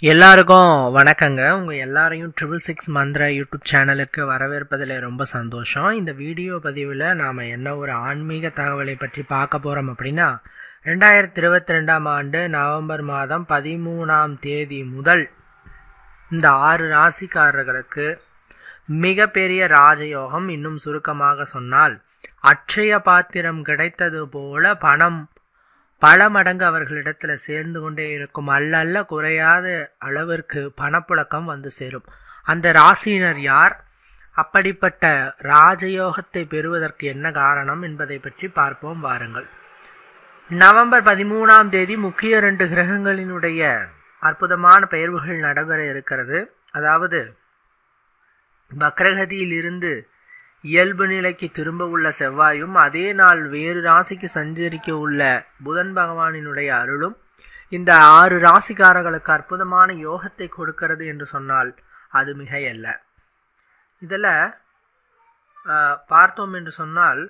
எல்லாருக்கும் வணக்கங்க உங்கள் எல்லாரையும் ட்ரிபிள் சிக்ஸ் மந்த்ரா யூடியூப் சேனலுக்கு வரவேற்பதில் ரொம்ப சந்தோஷம் இந்த வீடியோ பதிவில் நாம் என்ன ஒரு ஆன்மீக தகவலை பற்றி பார்க்க போகிறோம் அப்படின்னா ரெண்டாயிரத்தி இருபத்தி ரெண்டாம் ஆண்டு நவம்பர் மாதம் பதிமூணாம் தேதி முதல் இந்த ஆறு ராசிக்காரர்களுக்கு மிகப்பெரிய ராஜயோகம் இன்னும் சுருக்கமாக சொன்னால் அட்சய பாத்திரம் கிடைத்தது போல பணம் பல மடங்கு அவர்களிடத்துல சேர்ந்து கொண்டே இருக்கும் அல்ல அல்ல குறையாத அளவிற்கு பணப்புழக்கம் வந்து சேரும் அந்த ராசியினர் யார் அப்படிப்பட்ட ராஜயோகத்தை பெறுவதற்கு என்ன காரணம் என்பதை பற்றி பார்ப்போம் வாருங்கள் நவம்பர் பதிமூணாம் தேதி முக்கிய ரெண்டு கிரகங்களினுடைய அற்புதமான பெயர்வுகள் நடைபெற இருக்கிறது அதாவது வக்ரகதியில் இருந்து இயல்பு நிலைக்கு திரும்ப உள்ள செவ்வாயும் அதே நாள் வேறு ராசிக்கு சஞ்சரிக்க உள்ள புதன் பகவானினுடைய அருளும் இந்த ஆறு ராசிக்காரர்களுக்கு அற்புதமான யோகத்தை கொடுக்கிறது என்று சொன்னால் அது மிகையல்ல இதில் பார்த்தோம் என்று சொன்னால்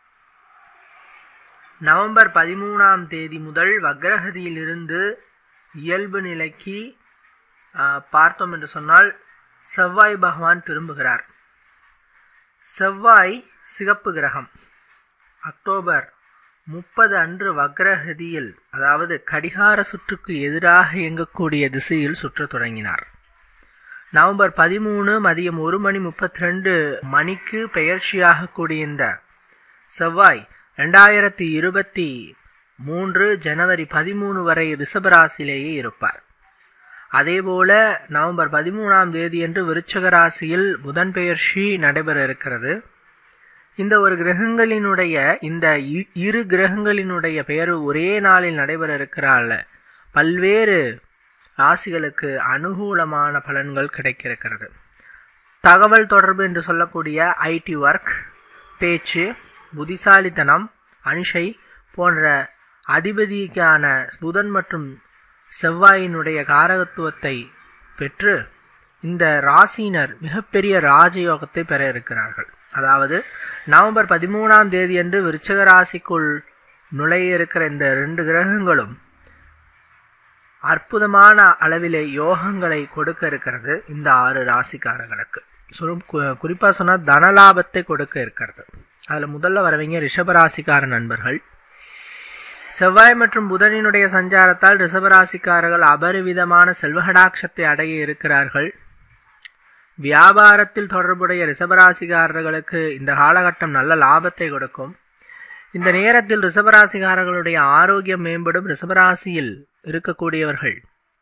நவம்பர் பதிமூணாம் தேதி முதல் வக்ரகதியில் இருந்து இயல்பு நிலைக்கு பார்த்தோம் என்று சொன்னால் செவ்வாய் பகவான் திரும்புகிறார் செவ்வாய் சிகப்பு கிரகம் அக்டோபர் முப்பது அன்று வக்ரகதியில் அதாவது கடிகார சுற்றுக்கு எதிராக இயங்கக்கூடிய திசையில் சுற்றத் தொடங்கினார் நவம்பர் பதிமூணு மதியம் ஒரு மணி முப்பத்தி ரெண்டு மணிக்கு பெயர்ச்சியாக கூடிய இந்த செவ்வாய் ரெண்டாயிரத்தி இருபத்தி மூன்று ஜனவரி பதிமூணு வரை ரிஷபராசிலேயே இருப்பார் அதேபோல நவம்பர் பதிமூணாம் தேதியன்று விருச்சக ராசியில் புதன் பெயர்ச்சி நடைபெற இருக்கிறது இந்த ஒரு கிரகங்களினுடைய இந்த இரு கிரகங்களினுடைய பெயர் ஒரே நாளில் நடைபெற இருக்கிறால பல்வேறு ராசிகளுக்கு அனுகூலமான பலன்கள் கிடைக்க இருக்கிறது தகவல் தொடர்பு என்று சொல்லக்கூடிய ஐடி ஒர்க் பேச்சு புத்திசாலித்தனம் அனுஷை போன்ற அதிபதிக்கான புதன் மற்றும் செவ்வாயினுடைய காரகத்துவத்தை பெற்று இந்த ராசியினர் மிகப்பெரிய ராஜயோகத்தை பெற இருக்கிறார்கள் அதாவது நவம்பர் பதிமூணாம் தேதியன்று விருச்சக ராசிக்குள் நுழைய இருக்கிற இந்த ரெண்டு கிரகங்களும் அற்புதமான அளவிலே யோகங்களை கொடுக்க இருக்கிறது இந்த ஆறு ராசிக்காரர்களுக்கு குறிப்பாக சொன்னால் தனலாபத்தை கொடுக்க இருக்கிறது அதில் முதல்ல வரவங்க ரிஷபராசிக்கார நண்பர்கள் செவ்வாய் மற்றும் புதனினுடைய சஞ்சாரத்தால் ரிஷபராசிக்காரர்கள் அபரிவிதமான செல்வகடாட்சத்தை அடைய இருக்கிறார்கள் வியாபாரத்தில் தொடர்புடைய ரிஷபராசிக்காரர்களுக்கு இந்த காலகட்டம் நல்ல லாபத்தை கொடுக்கும் இந்த நேரத்தில் ரிஷபராசிக்காரர்களுடைய ஆரோக்கியம் மேம்படும் ரிஷபராசியில் இருக்கக்கூடியவர்கள்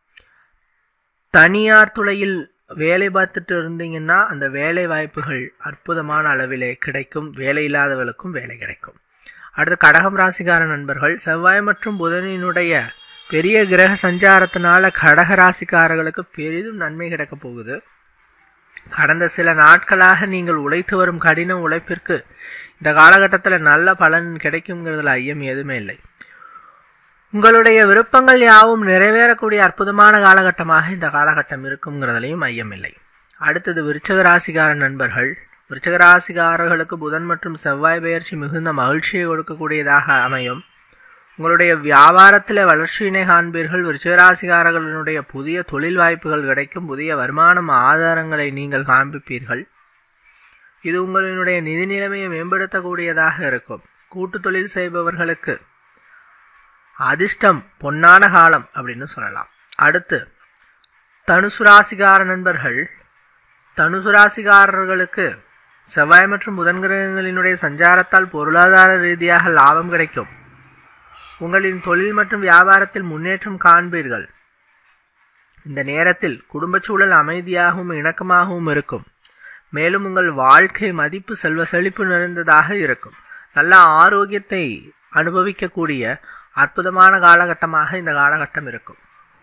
தனியார் துறையில் வேலை பார்த்துட்டு இருந்தீங்கன்னா அந்த வேலை வாய்ப்புகள் அற்புதமான அளவிலே கிடைக்கும் வேலை இல்லாதவர்களுக்கும் வேலை கிடைக்கும் அடுத்து கடகம் ராசிக்கார நண்பர்கள் செவ்வாய் மற்றும் புதனினுடைய பெரிய கிரக சஞ்சாரத்தினால கடக ராசிக்காரர்களுக்கு பெரிதும் நன்மை கிடைக்க போகுது கடந்த சில நாட்களாக நீங்கள் உழைத்து வரும் கடின உழைப்பிற்கு இந்த காலகட்டத்தில் நல்ல பலன் கிடைக்குங்கிறதுல ஐயம் எதுவுமே இல்லை உங்களுடைய விருப்பங்கள் யாவும் நிறைவேறக்கூடிய அற்புதமான காலகட்டமாக இந்த காலகட்டம் இருக்குங்கிறதுலையும் ஐயமில்லை அடுத்தது விருச்சக ராசிக்கார நண்பர்கள் விருச்சக ராசிக்காரர்களுக்கு புதன் மற்றும் செவ்வாய் பயிற்சி மிகுந்த மகிழ்ச்சியை கொடுக்கக்கூடியதாக அமையும் உங்களுடைய வியாபாரத்தில் வளர்ச்சியினை காண்பீர்கள் விருச்சகராசிக்காரர்களுடைய புதிய தொழில் வாய்ப்புகள் கிடைக்கும் புதிய வருமானம் ஆதாரங்களை நீங்கள் காண்பிப்பீர்கள் இது உங்களினுடைய நிதி நிலைமையை மேம்படுத்தக்கூடியதாக இருக்கும் கூட்டு தொழில் செய்பவர்களுக்கு அதிர்ஷ்டம் பொன்னான காலம் அப்படின்னு சொல்லலாம் அடுத்து தனுசு ராசிக்கார நண்பர்கள் தனுசு ராசிக்காரர்களுக்கு செவ்வாய் மற்றும் புதன் கிரகங்களினுடைய சஞ்சாரத்தால் பொருளாதார ரீதியாக லாபம் கிடைக்கும் உங்களின் தொழில் மற்றும் வியாபாரத்தில் முன்னேற்றம் காண்பீர்கள் இந்த நேரத்தில் குடும்ப சூழல் அமைதியாகவும் இணக்கமாகவும் இருக்கும் மேலும் உங்கள் வாழ்க்கை மதிப்பு செல்வ செழிப்பு நிறைந்ததாக இருக்கும் நல்ல ஆரோக்கியத்தை அனுபவிக்கக்கூடிய அற்புதமான காலகட்டமாக இந்த காலகட்டம் இருக்கும்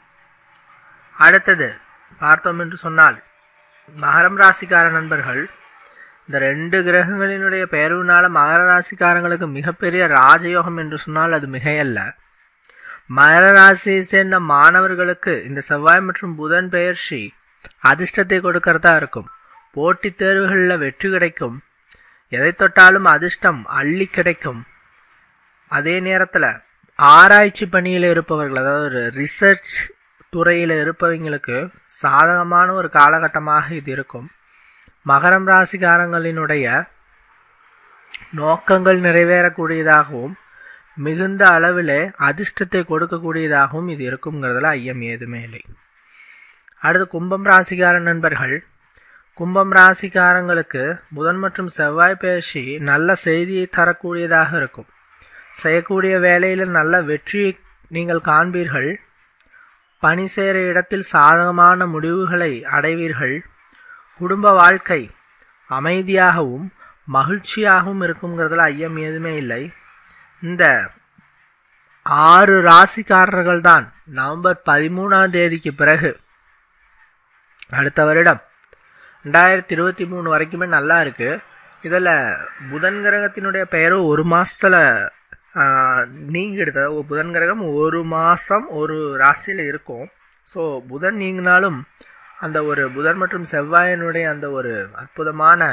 அடுத்தது பார்த்தோம் என்று சொன்னால் மகரம் ராசிக்கார நண்பர்கள் இந்த ரெண்டு கிரகங்களினுடைய பெயர்வுனால மகர ராசிக்காரங்களுக்கு மிகப்பெரிய ராஜயோகம் என்று சொன்னால் அது மிகையல்ல மகர ராசியை சேர்ந்த மாணவர்களுக்கு இந்த செவ்வாய் மற்றும் புதன் பெயர்ச்சி அதிர்ஷ்டத்தை கொடுக்கறதா இருக்கும் போட்டித் தேர்வுகளில் வெற்றி கிடைக்கும் எதை தொட்டாலும் அதிர்ஷ்டம் அள்ளி கிடைக்கும் அதே நேரத்தில் ஆராய்ச்சி பணியில் இருப்பவர்கள் அதாவது ரிசர்ச் துறையில் இருப்பவங்களுக்கு சாதகமான ஒரு காலகட்டமாக இது இருக்கும் மகரம் ராசிக்காரங்களினுடைய நோக்கங்கள் நிறைவேறக்கூடியதாகவும் மிகுந்த அளவில் அதிர்ஷ்டத்தை கொடுக்கக்கூடியதாகவும் இது இருக்குங்கிறதுல ஐயம் ஏதுமே இல்லை அடுத்து கும்பம் ராசிக்கார நண்பர்கள் கும்பம் ராசிக்காரங்களுக்கு புதன் மற்றும் செவ்வாய் பயிற்சி நல்ல செய்தியை தரக்கூடியதாக இருக்கும் செய்யக்கூடிய வேலையில் நல்ல வெற்றியை நீங்கள் காண்பீர்கள் பணி செய்கிற இடத்தில் சாதகமான முடிவுகளை அடைவீர்கள் குடும்ப வாழ்க்கை அமைதியாகவும் மகிழ்ச்சியாகவும் இருக்குங்கிறதுல ஐயம் எதுவுமே இல்லை இந்த ஆறு ராசிக்காரர்கள் தான் நவம்பர் பதிமூணாம் தேதிக்கு பிறகு அடுத்த வருடம் ரெண்டாயிரத்தி இருபத்தி மூணு வரைக்குமே நல்லா இருக்கு இதில் புதன் கிரகத்தினுடைய பெயரும் ஒரு மாசத்துல நீங்கிடுது புதன் கிரகம் ஒரு மாதம் ஒரு ராசியில் இருக்கும் ஸோ புதன் நீங்கினாலும் அந்த ஒரு புதன் மற்றும் செவ்வாயினுடைய அந்த ஒரு அற்புதமான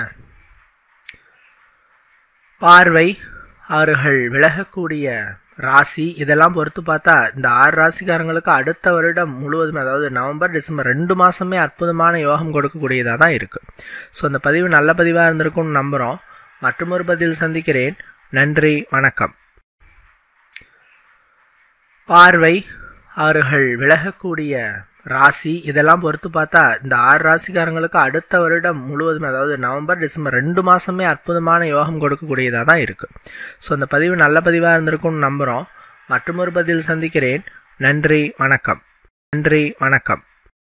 பார்வை அவர்கள் விலகக்கூடிய ராசி இதெல்லாம் பொறுத்து பார்த்தா இந்த ஆறு ராசிக்காரங்களுக்கு அடுத்த வருடம் முழுவதும் அதாவது நவம்பர் டிசம்பர் ரெண்டு மாதமே அற்புதமான யோகம் கொடுக்கக்கூடியதாக தான் இருக்குது ஸோ அந்த பதிவு நல்ல பதிவாக இருந்திருக்கும்னு நம்புகிறோம் மற்றொரு பதிவில் சந்திக்கிறேன் நன்றி வணக்கம் பார்வை அவர்கள் விலகக்கூடிய ராசி இதெல்லாம் பொறுத்து பார்த்தா இந்த ஆறு ராசிக்காரங்களுக்கு அடுத்த வருடம் முழுவதும் அதாவது நவம்பர் டிசம்பர் ரெண்டு மாதமே அற்புதமான யோகம் கொடுக்கக்கூடியதாக தான் இருக்குது ஸோ அந்த பதிவு நல்ல பதிவாக இருந்திருக்கும்னு நம்புகிறோம் மற்றொரு பதிவில் சந்திக்கிறேன் நன்றி வணக்கம் நன்றி வணக்கம்